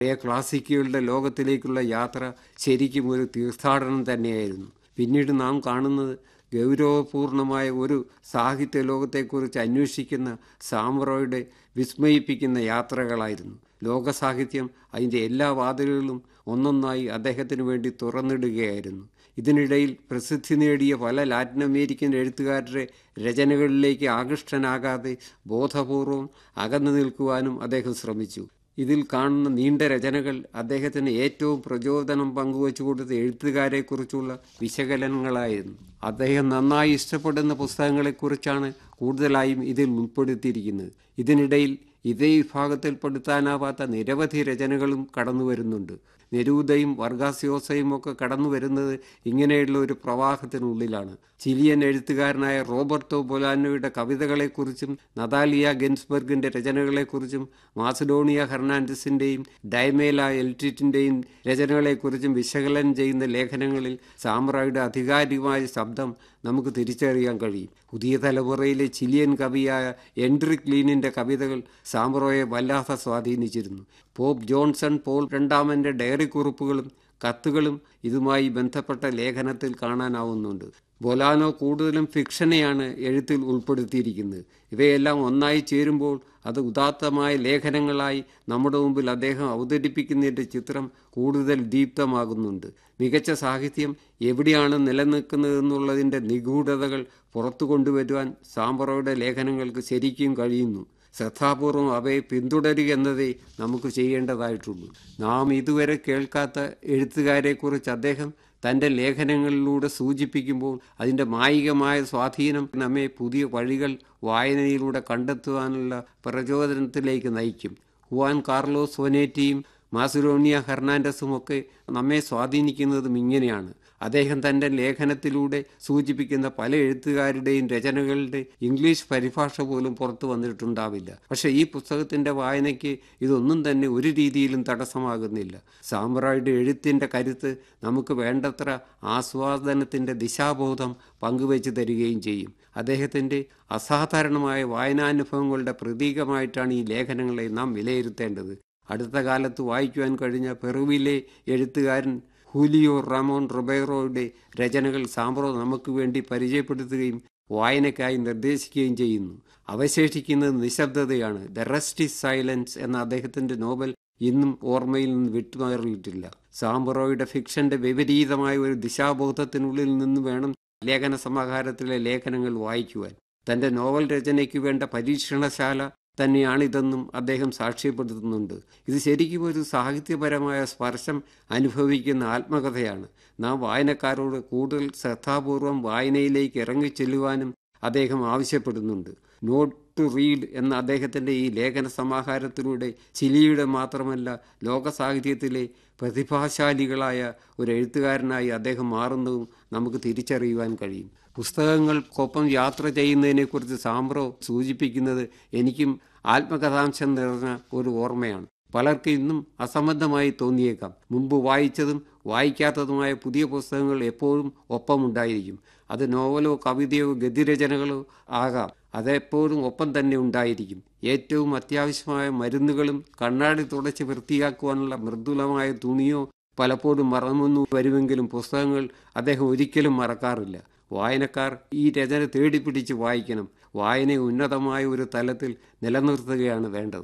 പഴയ ക്ലാസിക്കുകളുടെ ലോകത്തിലേക്കുള്ള യാത്ര ശരിക്കും ഒരു തീർത്ഥാടനം തന്നെയായിരുന്നു പിന്നീട് നാം കാണുന്നത് ഗൗരവപൂർണമായ ഒരു സാഹിത്യ ലോകത്തെക്കുറിച്ച് അന്വേഷിക്കുന്ന സാമ്പ്രോയുടെ വിസ്മയിപ്പിക്കുന്ന യാത്രകളായിരുന്നു ലോകസാഹിത്യം അതിൻ്റെ എല്ലാ വാതിലുകളും ഒന്നൊന്നായി അദ്ദേഹത്തിന് വേണ്ടി തുറന്നിടുകയായിരുന്നു ഇതിനിടയിൽ പ്രസിദ്ധി നേടിയ പല ലാറ്റിൻ അമേരിക്കൻ എഴുത്തുകാരുടെ രചനകളിലേക്ക് ആകൃഷ്ടനാകാതെ ബോധപൂർവം അകന്നു നിൽക്കുവാനും അദ്ദേഹം ശ്രമിച്ചു ഇതിൽ കാണുന്ന നീണ്ട രചനകൾ അദ്ദേഹത്തിന് ഏറ്റവും പ്രചോദനം പങ്കുവച്ചു കൊടുത്ത എഴുത്തുകാരെക്കുറിച്ചുള്ള വിശകലനങ്ങളായിരുന്നു അദ്ദേഹം നന്നായി ഇഷ്ടപ്പെടുന്ന പുസ്തകങ്ങളെക്കുറിച്ചാണ് കൂടുതലായും ഇതിൽ ഉൾപ്പെടുത്തിയിരിക്കുന്നത് ഇതിനിടയിൽ ഇതേ വിഭാഗത്തിൽപ്പെടുത്താനാവാത്ത നിരവധി രചനകളും കടന്നു വരുന്നുണ്ട് നെരൂദയും വർഗാസ്യോസയും ഒക്കെ കടന്നു വരുന്നത് ഇങ്ങനെയുള്ള ഒരു പ്രവാഹത്തിനുള്ളിലാണ് ചിലിയൻ എഴുത്തുകാരനായ റോബർട്ടോ ബൊലാനോയുടെ കവിതകളെക്കുറിച്ചും നതാലിയ ഗെൻസ്ബർഗിന്റെ രചനകളെക്കുറിച്ചും മാസഡോണിയ ഹെർണാൻഡസിന്റെയും ഡൈമേല എൽറ്റിറ്റിന്റെയും രചനകളെക്കുറിച്ചും വിശകലനം ചെയ്യുന്ന ലേഖനങ്ങളിൽ സാമ്രായുടെ അധികാരികമായ ശബ്ദം നമുക്ക് തിരിച്ചറിയാൻ കഴിയും പുതിയ തലമുറയിലെ ചിലിയൻ കവിയായ എൻഡ്രിക് ലീനിന്റെ കവിതകൾ സാമ്പ്രോയെ വല്ലാതെ സ്വാധീനിച്ചിരുന്നു പോപ്പ് ജോൺസൺ പോൾ രണ്ടാമന്റെ ഡയറി കുറിപ്പുകളും കത്തുകളും ഇതുമായി ബന്ധപ്പെട്ട ലേഖനത്തിൽ കാണാനാവുന്നുണ്ട് ബൊലാനോ കൂടുതലും ഫിക്ഷനെയാണ് എഴുത്തിൽ ഉൾപ്പെടുത്തിയിരിക്കുന്നത് ഇവയെല്ലാം ഒന്നായി ചേരുമ്പോൾ അത് ഉദാത്തമായ ലേഖനങ്ങളായി നമ്മുടെ മുമ്പിൽ അദ്ദേഹം അവതരിപ്പിക്കുന്നതിൻ്റെ ചിത്രം കൂടുതൽ ദീപ്തമാകുന്നുണ്ട് മികച്ച സാഹിത്യം എവിടെയാണ് നിലനിൽക്കുന്നതെന്നുള്ളതിൻ്റെ നിഗൂഢതകൾ പുറത്തു കൊണ്ടുവരുവാൻ സാമ്പറോയുടെ ലേഖനങ്ങൾക്ക് ശരിക്കും കഴിയുന്നു ശ്രദ്ധാപൂർവം അവയെ പിന്തുടരുക എന്നതേ നമുക്ക് ചെയ്യേണ്ടതായിട്ടുള്ളൂ നാം ഇതുവരെ കേൾക്കാത്ത എഴുത്തുകാരെക്കുറിച്ച് അദ്ദേഹം തൻ്റെ ലേഖനങ്ങളിലൂടെ സൂചിപ്പിക്കുമ്പോൾ അതിൻ്റെ മായികമായ സ്വാധീനം നമ്മെ പുതിയ വഴികൾ വായനയിലൂടെ കണ്ടെത്തുവാനുള്ള പ്രചോദനത്തിലേക്ക് നയിക്കും ഹുവാൻ കാർലോസ് സോനേറ്റിയും മാസുലോണിയ ഹെർണാൻഡസും ഒക്കെ നമ്മെ സ്വാധീനിക്കുന്നതും ഇങ്ങനെയാണ് അദ്ദേഹം തൻ്റെ ലേഖനത്തിലൂടെ സൂചിപ്പിക്കുന്ന പല എഴുത്തുകാരുടെയും രചനകളുടെ ഇംഗ്ലീഷ് പരിഭാഷ പോലും പുറത്തു വന്നിട്ടുണ്ടാവില്ല പക്ഷേ ഈ പുസ്തകത്തിൻ്റെ വായനയ്ക്ക് ഇതൊന്നും തന്നെ ഒരു രീതിയിലും തടസ്സമാകുന്നില്ല സാമ്രായുടെ എഴുത്തിൻ്റെ കരുത്ത് നമുക്ക് വേണ്ടത്ര ആസ്വാദനത്തിൻ്റെ ദിശാബോധം പങ്കുവച്ചു തരികയും ചെയ്യും അദ്ദേഹത്തിൻ്റെ അസാധാരണമായ വായനാനുഭവങ്ങളുടെ പ്രതീകമായിട്ടാണ് ഈ ലേഖനങ്ങളെ നാം വിലയിരുത്തേണ്ടത് അടുത്ത കാലത്ത് വായിക്കുവാൻ കഴിഞ്ഞ പെറുവിലെ എഴുത്തുകാരൻ ഹൂലിയോ റാമോൺ റൊബേറോയുടെ രചനകൾ സാമ്പ്രോ നമുക്ക് വേണ്ടി പരിചയപ്പെടുത്തുകയും വായനയ്ക്കായി നിർദ്ദേശിക്കുകയും ചെയ്യുന്നു അവശേഷിക്കുന്നത് നിശബ്ദതയാണ് ദ റെസ്റ്റ് ഈസ് സൈലൻസ് എന്ന അദ്ദേഹത്തിൻ്റെ നോവൽ ഇന്നും ഓർമ്മയിൽ നിന്ന് വിട്ടുമാറിയിട്ടില്ല സാമ്പറോയുടെ ഫിക്ഷന്റെ വിപരീതമായ ഒരു ദിശാബോധത്തിനുള്ളിൽ നിന്ന് വേണം ലേഖന സമാഹാരത്തിലെ ലേഖനങ്ങൾ വായിക്കുവാൻ തൻ്റെ നോവൽ രചനയ്ക്ക് വേണ്ട പരീക്ഷണശാല തന്നെയാണിതെന്നും അദ്ദേഹം സാക്ഷ്യപ്പെടുത്തുന്നുണ്ട് ഇത് ശരിക്കും ഒരു സാഹിത്യപരമായ സ്പർശം അനുഭവിക്കുന്ന ആത്മകഥയാണ് നാം വായനക്കാരോട് കൂടുതൽ ശ്രദ്ധാപൂർവം വായനയിലേക്ക് ഇറങ്ങിച്ചെല്ലുവാനും അദ്ദേഹം ആവശ്യപ്പെടുന്നുണ്ട് നോട്ട് ടു റീഡ് എന്ന അദ്ദേഹത്തിൻ്റെ ഈ ലേഖന സമാഹാരത്തിലൂടെ ചിലിയുടെ മാത്രമല്ല ലോക സാഹിത്യത്തിലെ പ്രതിഭാശാലികളായ ഒരു എഴുത്തുകാരനായി അദ്ദേഹം മാറുന്നതും നമുക്ക് തിരിച്ചറിയുവാൻ കഴിയും പുസ്തകങ്ങൾക്കൊപ്പം യാത്ര ചെയ്യുന്നതിനെക്കുറിച്ച് സാമ്പ്രോ സൂചിപ്പിക്കുന്നത് എനിക്കും ആത്മകഥാംശം നിറഞ്ഞ ഒരു ഓർമ്മയാണ് പലർക്കും ഇന്നും അസംബന്ധമായി തോന്നിയേക്കാം മുമ്പ് വായിച്ചതും വായിക്കാത്തതുമായ പുതിയ പുസ്തകങ്ങൾ എപ്പോഴും ഒപ്പമുണ്ടായിരിക്കും അത് നോവലോ കവിതയോ ഗതിരചനകളോ ആകാം അതെപ്പോഴും ഒപ്പം തന്നെ ഉണ്ടായിരിക്കും ഏറ്റവും അത്യാവശ്യമായ മരുന്നുകളും കണ്ണാടി തുടച്ച് വൃത്തിയാക്കുവാനുള്ള മൃദുലമായ തുണിയോ പലപ്പോഴും മറന്നു വരുമെങ്കിലും പുസ്തകങ്ങൾ അദ്ദേഹം ഒരിക്കലും മറക്കാറില്ല വായനക്കാർ ഈ രചന തേടിപ്പിടിച്ച് വായിക്കണം വായനയെ ഉന്നതമായ ഒരു തലത്തിൽ നിലനിർത്തുകയാണ് വേണ്ടത്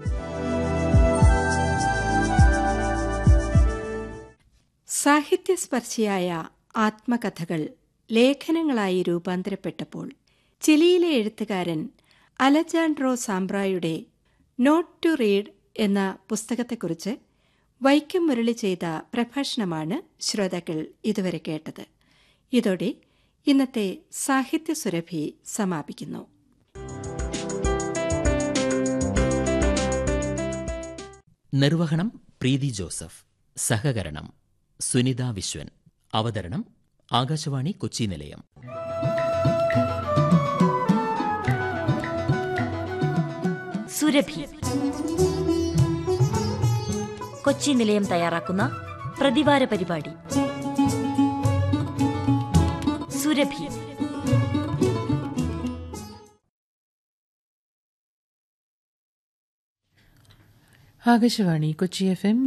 സാഹിത്യസ്പർശിയായ ആത്മകഥകൾ ലേഖനങ്ങളായി രൂപാന്തരപ്പെട്ടപ്പോൾ ചിലിയിലെ എഴുത്തുകാരൻ അലജാൻഡ്രോ സാംബ്രായുടെ നോട്ട് ടു റീഡ് എന്ന പുസ്തകത്തെക്കുറിച്ച് വൈക്കം മുരളി ചെയ്ത പ്രഭാഷണമാണ് ശ്രോതാക്കൾ ഇതുവരെ കേട്ടത് ഇതോടെ ഇന്നത്തെ സാഹിത്യ സുരഭി സമാപിക്കുന്നു നിർവഹണം പ്രീതി ജോസഫ് സഹകരണം സുനിത വിശ്വൻ അവതരണം ആകാശവാണി കൊച്ചി നിലയം സുരഭി കൊച്ചി നിലയം തയ്യാറാക്കുന്ന പ്രതിവാര പരിപാടി സുരഭി ആകാശവാണി കൊച്ചി എഫ് എം